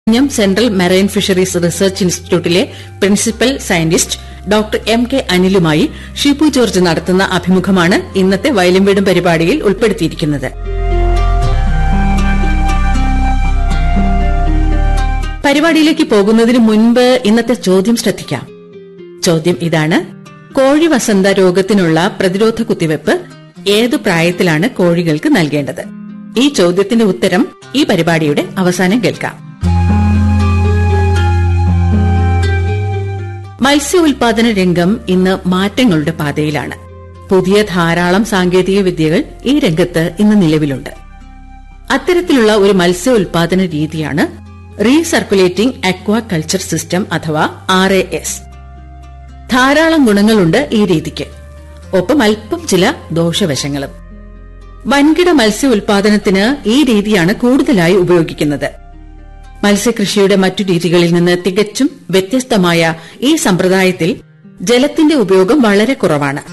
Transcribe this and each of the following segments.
വിഴിഞ്ഞം central marine fisheries research ഇൻസ്റ്റിറ്റ്യൂട്ടിലെ principal scientist doctor M K അനിലുമായി ഷിബു ജോർജ് നടത്തുന്ന അഭിമുഖമാണ് ഇന്നത്തെ വയലും വീടും പരിപാടിയിൽ ഉൾപ്പെടുത്തിയിരിക്കുന്നത് പരിപാടിയിലേക്ക് പോകുന്നതിന് മുൻപ് ഇന്നത്തെ ചോദ്യം ശ്രദ്ധിക്കാം ചോദ്യം ഇതാണ് കോഴി വസന്ത രോഗത്തിനുള്ള പ്രതിരോധ കുത്തിവെപ്പ് ഏതു പ്രായത്തിലാണ് കോഴികൾക്ക് നൽകേണ്ടത് ഈ ചോദ്യത്തിന്റെ ഉത്തരം ഈ പരിപാടിയുടെ അവസാനം കേൾക്കാം മത്സ്യ ഉൽപാദന രംഗം ഇന്ന് മാറ്റങ്ങളുടെ പാതയിലാണ് പുതിയ ധാരാളം സാങ്കേതിക വിദ്യകൾ ഈ രംഗത്ത് ഇന്ന് നിലവിലുണ്ട് അത്തരത്തിലുള്ള ഒരു മത്സ്യ ഉൽപാദന രീതിയാണ് റീസർക്കുലേറ്റിംഗ് അക്വാ കൾച്ചർ സിസ്റ്റം അഥവാ ആർ എ എസ് ധാരാളം ഗുണങ്ങളുണ്ട് ഈ രീതിക്ക് ഒപ്പം അല്പം ചില ദോഷവശങ്ങളും വൻകിട മത്സ്യ ഉൽപാദനത്തിന് ഈ രീതിയാണ് കൂടുതലായി ഉപയോഗിക്കുന്നത് മത്സ്യകൃഷിയുടെ മറ്റു രീതികളിൽ നിന്ന് തികച്ചും വ്യത്യസ്തമായ ഈ സമ്പ്രദായത്തിൽ ജലത്തിന്റെ ഉപയോഗം വളരെ കുറവാണ്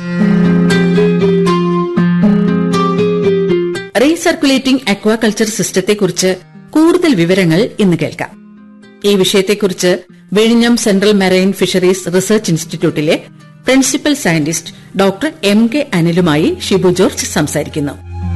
റീസർക്കുലേറ്റിംഗ് അക്വാകൾച്ചർ സിസ്റ്റത്തെക്കുറിച്ച് കൂടുതൽ വിവരങ്ങൾ ഇന്ന് കേൾക്കാം ഈ വിഷയത്തെക്കുറിച്ച് വിഴിഞ്ഞം സെൻട്രൽ മെറൈൻ ഫിഷറീസ് റിസർച്ച് ഇൻസ്റ്റിറ്റ്യൂട്ടിലെ principal scientist doctor M K അനിലുമായി ഷിബു ജോർജ് സംസാരിക്കുന്നു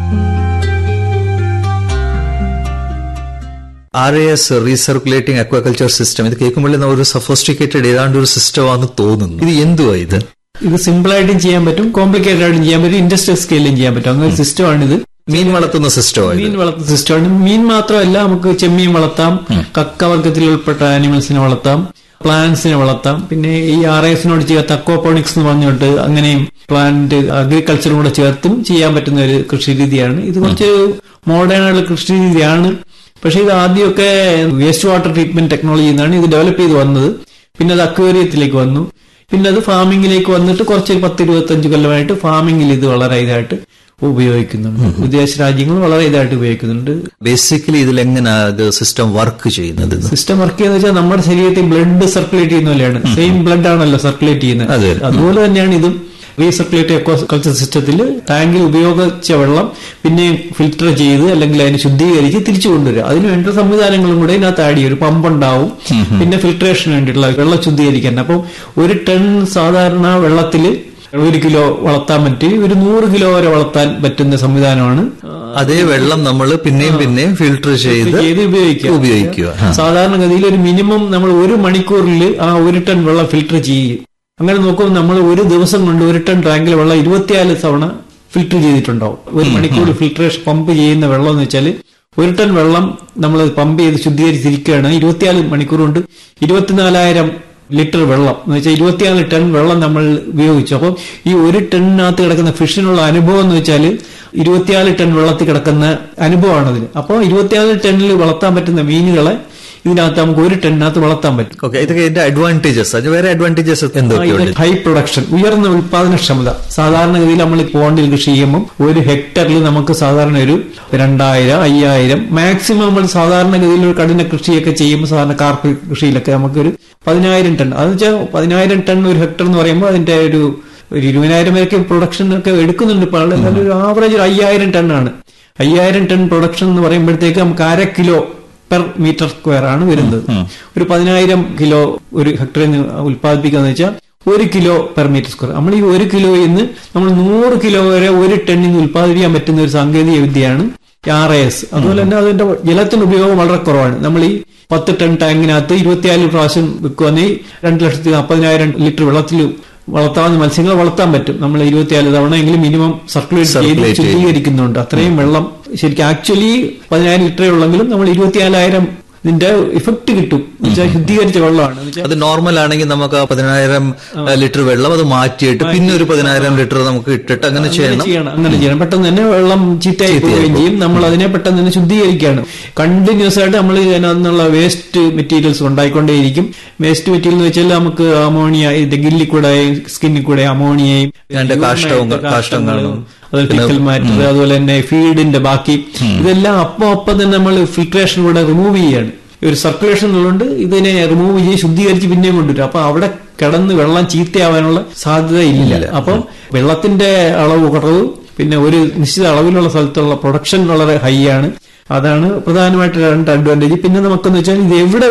R A S recirculating aquaculture system ഇത് കേൾക്കുമ്പോൾ ഒരു സഫോസ്റ്റിക്കേറ്റഡ് ഏതാണ്ട് ഒരു സിസ്റ്റം ആണെന്ന് തോന്നുന്നു ഇത് എന്തുവാ ഇത് ഇത് സിമ്പിൾ ആയിട്ടും ചെയ്യാൻ പറ്റും കോംപ്ലിക്കേറ്റഡ് ആയിട്ടും ചെയ്യാൻ പറ്റും ഇൻഡസ്ട്രിയൽ സ്കെയിലും ചെയ്യാൻ പറ്റും അങ്ങനെ ഒരു സിസ്റ്റമാണ് ഇത് മീൻ വളർത്തുന്ന സിസ്റ്റമാണ് മീൻ വളർത്തുന്ന സിസ്റ്റമാണ് മീൻ മാത്രമല്ല നമുക്ക് ചെമ്മീൻ വളർത്താം കക്ക വർഗത്തിൽ ഉൾപ്പെട്ട ആനിമൽസിനെ വളർത്താം പ്ലാന്റ്സിനെ വളർത്താം പിന്നെ ഈ ആർ എസിനോട് ചേർത്ത് അക്വാപോണിക്സ് എന്ന് പറഞ്ഞുകൊണ്ട് അങ്ങനെയും പ്ലാന്റ് അഗ്രികൾച്ചറും കൂടെ ചേർത്തും ചെയ്യാൻ പറ്റുന്ന ഒരു കൃഷി രീതിയാണ് ഇത് കുറച്ച് മോഡേൺ ആയിട്ടുള്ള കൃഷി രീതിയാണ് പക്ഷെ ഇത് ആദ്യമൊക്കെ വേസ്റ്റ് വാട്ടർ ട്രീറ്റ്മെന്റ് ടെക്നോളജി എന്നാണ് ഇത് ഡെവലപ്പ് ചെയ്ത് വന്നത് പിന്നെ അത് അക്വേറിയത്തിലേക്ക് വന്നു പിന്നെ അത് ഫാമിങ്ങിലേക്ക് വന്നിട്ട് കുറച്ച് പത്ത് ഇരുപത്തഞ്ച് കൊല്ലമായിട്ട് ഫാമിങ്ങിൽ ഇത് വളരെ ഇതായിട്ട് ഉപയോഗിക്കുന്നുണ്ട് വിദേശ രാജ്യങ്ങൾ വളരെ ഇതായിട്ട് ഉപയോഗിക്കുന്നുണ്ട് ബേസിക്കലി ഇതിൽ എങ്ങനെയാ ഇത് സിസ്റ്റം വർക്ക് ചെയ്യുന്നത് ഇത്? സിസ്റ്റം വർക്ക് ചെയ്യുന്ന വെച്ചാൽ നമ്മുടെ ശരീരത്തിൽ ബ്ലഡ് സർക്കുലേറ്റ് ചെയ്യുന്ന പോലെയാണ് സെയിം ബ്ലഡ് ആണല്ലോ സർക്കുലേറ്റ് ചെയ്യുന്നത് അതെ. അതുപോലെ തന്നെയാണ് ഇതും റീസർക്കുലേറ്റ് കൾച്ചർ സിസ്റ്റത്തിൽ ടാങ്കിൽ ഉപയോഗിച്ച വെള്ളം പിന്നെ ഫിൽറ്റർ ചെയ്ത് അല്ലെങ്കിൽ അതിനെ ശുദ്ധീകരിച്ച് തിരിച്ചു കൊണ്ടുവരിക അതിന് വേണ്ട സംവിധാനങ്ങളും കൂടെ ഇതിനകത്ത് ആഡ് ചെയ്യും ഒരു പമ്പ് ഉണ്ടാവും പിന്നെ ഫിൽട്രേഷന് വേണ്ടിയിട്ടുള്ള വെള്ളം ശുദ്ധീകരിക്കാൻ അപ്പം ഒരു ടൺ സാധാരണ വെള്ളത്തിൽ ഒരു കിലോ വളർത്താൻ പറ്റി ഒരു നൂറ് കിലോ വരെ വളർത്താൻ പറ്റുന്ന സംവിധാനമാണ് അതേ വെള്ളം നമ്മൾ പിന്നെയും പിന്നെയും ഫിൽട്ടർ ചെയ്ത് ചെയ്ത് ഉപയോഗിക്കുക ഉപയോഗിക്കുക ആ. സാധാരണഗതിയിൽ ഒരു മിനിമം നമ്മൾ ഒരു മണിക്കൂറിൽ ആ ഒരു ടൺ വെള്ളം ഫിൽട്ടർ ചെയ്യും അങ്ങനെ നോക്കുമ്പോൾ നമ്മൾ ഒരു ദിവസം കൊണ്ട് ഒരു ടൺ ടാങ്കിൽ വെള്ളം ഇരുപത്തിനാല് തവണ ഫിൽട്ടർ ചെയ്തിട്ടുണ്ടാവും ഒരു മണിക്കൂർ ഫിൽട്രേഷൻ പമ്പ് ചെയ്യുന്ന വെള്ളം എന്ന് വെച്ചാൽ ഒരു ടൺ വെള്ളം നമ്മൾ പമ്പ് ചെയ്ത് ശുദ്ധീകരിച്ചിരിക്കുകയാണ് ഇരുപത്തിനാല് മണിക്കൂർ കൊണ്ട് ഇരുപത്തിനാലായിരം ലിറ്റർ വെള്ളം എന്ന് വെച്ചാൽ ഇരുപത്തിനാല് ടൺ വെള്ളം നമ്മൾ ഉപയോഗിച്ചു അപ്പം ഈ ഒരു ടണ്ണിനകത്ത് കിടക്കുന്ന ഫിഷിനുള്ള അനുഭവം എന്ന് വെച്ചാൽ ഇരുപത്തിനാല് ടൺ വെള്ളത്തിൽ കിടക്കുന്ന അനുഭവമാണ് അതിന് അപ്പോൾ ഇരുപത്തിനാല് ടണ്ണിൽ വളർത്താൻ പറ്റുന്ന മീനുകളെ ഇതിനകത്ത് നമുക്ക് ഒരു ടണ്ണിനകത്ത് വളർത്താൻ പറ്റും ഓക്കെ ഇതൊക്കെ ഇതിന്റെ അഡ്വാൻറ്റേജസ് അത് വേറെ അഡ്വാൻറ്റേജസ് എന്തൊക്കെയുണ്ട് ഹൈ പ്രൊഡക്ഷൻ ഉയർന്ന ഉൽപാദനക്ഷമത സാധാരണഗതിയിൽ നമ്മൾ പോണ്ടിൽ കൃഷി ചെയ്യുമ്പോൾ ഒരു ഹെക്ടറിൽ നമുക്ക് സാധാരണ ഒരു രണ്ടായിരം അയ്യായിരം മാക്സിമം നമ്മൾ സാധാരണഗതിയിൽ ഒരു കഠിന കൃഷിയൊക്കെ ചെയ്യുമ്പോൾ സാധാരണ കാർപ്പ് കൃഷിയിലൊക്കെ നമുക്കൊരു പതിനായിരം ടൺ അത് വെച്ചാൽ പതിനായിരം ടൺ ഒരു ഹെക്ടർ എന്ന് പറയുമ്പോൾ അതിന്റെ ഒരു ഒരു ഇരുപതിനായിരം വരെയൊക്കെ പ്രൊഡക്ഷൻ ഒക്കെ എടുക്കുന്നുണ്ട് ഇപ്പോൾ ആള്. എന്നാലും ഒരു ആവറേജ് ഒരു അയ്യായിരം ടണ്ണാണ് അയ്യായിരം ടൺ പ്രൊഡക്ഷൻ എന്ന് പറയുമ്പോഴത്തേക്ക് നമുക്ക് അര കിലോ പെർ മീറ്റർ സ്ക്വയർ ആണ് വരുന്നത് ഒരു പതിനായിരം കിലോ ഒരു ഹെക്ടറിൽ നിന്ന് ഉത്പാദിപ്പിക്കുക വെച്ചാൽ ഒരു കിലോ പെർ മീറ്റർ സ്ക്വയർ നമ്മൾ ഈ ഒരു കിലോയിൽ നിന്ന് നമ്മൾ നൂറ് കിലോ വരെ ഒരു ടണ്ണിൽ നിന്ന് ഉത്പാദിപ്പിക്കാൻ പറ്റുന്ന ഒരു സാങ്കേതിക വിദ്യയാണ് ആർ എസ് അതുപോലെ തന്നെ അതിന്റെ ജലത്തിന്റെ ഉപയോഗം വളരെ കുറവാണ് നമ്മൾ ഈ പത്ത് ടൺ ടാങ്കിനകത്ത് ഇരുപത്തിനാല് പ്രാവശ്യം വെക്കുകയാണെങ്കിൽ രണ്ട് ലക്ഷത്തി നാൽപ്പതിനായിരം ലിറ്റർ വെള്ളത്തിൽ വളർത്താവുന്ന മത്സ്യങ്ങളെ വളർത്താൻ പറ്റും നമ്മൾ ഇരുപത്തിനാല് തവണയെങ്കിലും മിനിമം സർക്കുലേറ്റ് ചെയ്ത് Circulate ചെയ്യും. ശുദ്ധീകരിക്കുന്നുണ്ട് അത്രയും വെള്ളം ശരിക്കും ആക്ച്വലി പതിനായിരം ലിറ്ററേ ഉള്ളെങ്കിലും നമ്മൾ ഇരുപത്തിനാലായിരം ഇതിന്റെ ഇഫക്ട് കിട്ടും എന്ന് വെച്ചാൽ ശുദ്ധീകരിച്ച വെള്ളമാണ് എന്ന് വെച്ചാൽ അത് നോർമൽ ആണെങ്കിൽ നമുക്ക് ആ പതിനായിരം ലിറ്റർ വെള്ളം അത് മാറ്റിയിട്ട് പിന്നെ ഒരു പതിനായിരം ലിറ്റർ നമുക്ക് ഇട്ടിട്ട് അങ്ങനെ ചെയ്യണം ചെയ്യണം അങ്ങനെ ചെയ്യണം പെട്ടെന്ന് തന്നെ വെള്ളം ചീത്തയായി പോവുകയും ചെയ്യും നമ്മൾ അതിനെ പെട്ടെന്ന് തന്നെ ശുദ്ധീകരിക്കുകയാണ് കണ്ടിന്യൂസ് ആയിട്ട് നമ്മൾ ഇതിനകത്തുനിന്നുള്ള വേസ്റ്റ് മെറ്റീരിയൽസ് ഉണ്ടായിക്കൊണ്ടേയിരിക്കും വേസ്റ്റ് മെറ്റീരിയൽ എന്ന് വെച്ചാൽ നമുക്ക് അമോണിയ ഇത് ഗില്ലിൽ കൂടെ സ്കിന്നിൽ കൂടെ അമോണിയയും അതിന്റെ കാഷ്ടവും കാഷ്ടങ്ങളും അതുപോലെ ഫിക്കൽ മാറ്റർ അതുപോലെ തന്നെ ഫീഡിന്റെ ബാക്കി ഇതെല്ലാം അപ്പം അപ്പം തന്നെ നമ്മൾ ഫിൽട്രേഷനിലൂടെ റിമൂവ് ചെയ്യാണ് ഒരു സർക്കുലേഷൻ ഉള്ളതുകൊണ്ട് ഇതിനെ റിമൂവ് ചെയ്ത് ശുദ്ധീകരിച്ച് പിന്നെയും കൊണ്ടുവരും അപ്പൊ അവിടെ കിടന്ന് വെള്ളം ചീത്തയാവാനുള്ള സാധ്യത ഇല്ല അപ്പം വെള്ളത്തിന്റെ അളവ് കുറവ് പിന്നെ ഒരു നിശ്ചിത അളവിലുള്ള സ്ഥലത്തുള്ള പ്രൊഡക്ഷൻ വളരെ ഹൈ ആണ് അതാണ് പ്രധാനമായിട്ട് രണ്ട് അഡ്വാൻറ്റേജ് പിന്നെ നമുക്കെന്ന് വെച്ചാൽ ഇത് എവിടെ